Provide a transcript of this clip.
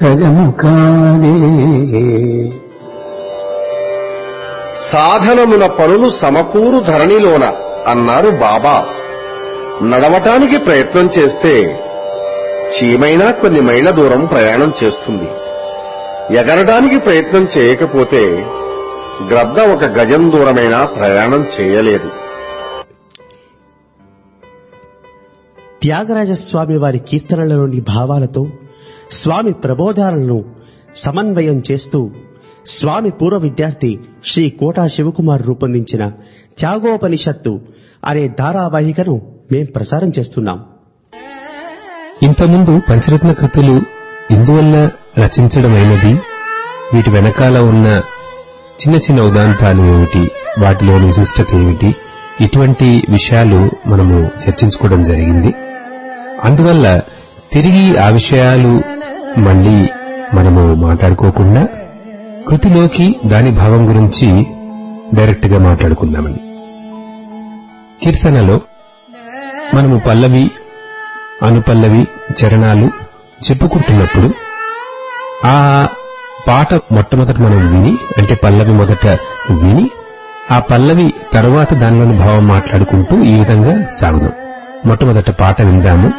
సహజము కాదే సాధనమున పనులు సమకూరు ధరణిలోన అన్నారు బాబా నడవటానికి ప్రయత్నం చేస్తే చీమైనా కొన్ని మైళ్ళ దూరం ప్రయాణం చేస్తుంది ఎగరడానికి ప్రయత్నం చేయకపోతే గ్రద్ద ఒక గజం దూరమైనా ప్రయాణం చేయలేదు త్యాగరాజస్వామి వారి కీర్తనలలోని భావాలతో స్వామి ప్రబోధాలను సమన్వయం చేస్తూ స్వామి పూర్వ విద్యార్థి శ్రీ కోటా శివకుమార్ రూపొందించిన త్యాగోపనిషత్తు అనే ధారావాహికను మేం ప్రసారం చేస్తున్నాం ఇంతకుముందు పంచరత్న కృతులు ఇందువల్ల రచించడమైనది వీటి వెనకాల ఉన్న చిన్న చిన్న ఉదాంతాలు ఏమిటి వాటిలోని విశిష్టత ఏమిటి ఇటువంటి విషయాలు మనము చర్చించుకోవడం జరిగింది అందువల్ల తిరిగి ఆ విషయాలు మళ్ళీ మనము మాట్లాడుకోకుండా కృతిలోకి దాని భావం గురించి డైరెక్ట్ గా మాట్లాడుకుందామని కీర్తనలో మనము పల్లవి అనుపల్లవి చరణాలు చెప్పుకుంటున్నప్పుడు ఆ పాట మొట్టమొదట మనం విని అంటే పల్లవి మొదట విని ఆ పల్లవి తరువాత దానిలోని భావం మాట్లాడుకుంటూ ఈ విధంగా సాగుదాం మొట్టమొదట పాట విందాము